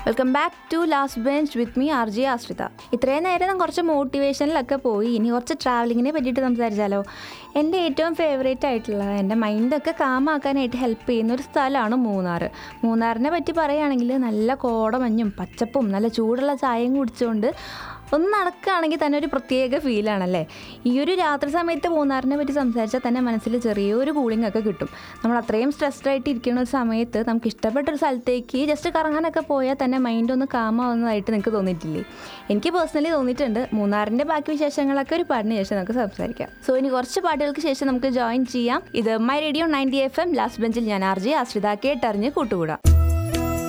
welcome back to last bench with me R J Ashritha ഇത്രയും നേരം ഞാൻ കുറച്ച് മോട്ടിവേഷനിലൊക്കെ പോയി ഇനി കുറച്ച് ട്രാവലിങ്ങിനെ പറ്റിയിട്ട് സംസാരിച്ചാലോ എൻ്റെ ഏറ്റവും ഫേവറേറ്റ് ആയിട്ടുള്ള എൻ്റെ മൈൻഡൊക്കെ കാമാക്കാനായിട്ട് ഹെൽപ്പ് ചെയ്യുന്ന ഒരു സ്ഥലമാണ് മൂന്നാർ മൂന്നാറിനെ പറ്റി പറയുകയാണെങ്കിൽ നല്ല കോടമഞ്ഞും പച്ചപ്പും നല്ല ചൂടുള്ള ചായയും കുടിച്ചുകൊണ്ട് ഒന്ന് നടക്കുകയാണെങ്കിൽ തന്നെ ഒരു പ്രത്യേക ഫീലാണല്ലേ ഈ ഒരു രാത്രി സമയത്ത് മൂന്നാറിനെ പറ്റി സംസാരിച്ചാൽ തന്നെ മനസ്സിൽ ചെറിയൊരു കൂളിംഗ് ഒക്കെ കിട്ടും നമ്മൾ അത്രയും സ്ട്രെസ്ഡ് ആയിട്ട് ഇരിക്കുന്ന ഒരു സമയത്ത് നമുക്ക് ഇഷ്ടപ്പെട്ട ഒരു സ്ഥലത്തേക്ക് ജസ്റ്റ് കറങ്ങാനൊക്കെ പോയാൽ തന്നെ മൈൻഡ് ഒന്ന് കാമാവുന്നതായിട്ട് നിങ്ങൾക്ക് തോന്നിയിട്ടില്ലേ എനിക്ക് പേഴ്സണലി തോന്നിയിട്ടുണ്ട് മൂന്നാറിൻ്റെ ബാക്കി വിശേഷങ്ങളൊക്കെ ഒരു പാട്ടിന് ശേഷം നമുക്ക് സംസാരിക്കാം സോ ഇനി കുറച്ച് പാട്ടുകൾക്ക് ശേഷം നമുക്ക് ജോയിൻ ചെയ്യാം ഇത് my radio ninety F M last ബെഞ്ചിൽ ഞാൻ ആർ ജി ആശ്രിത കേട്ടറിഞ്ഞ് കൂട്ടുകൂടാം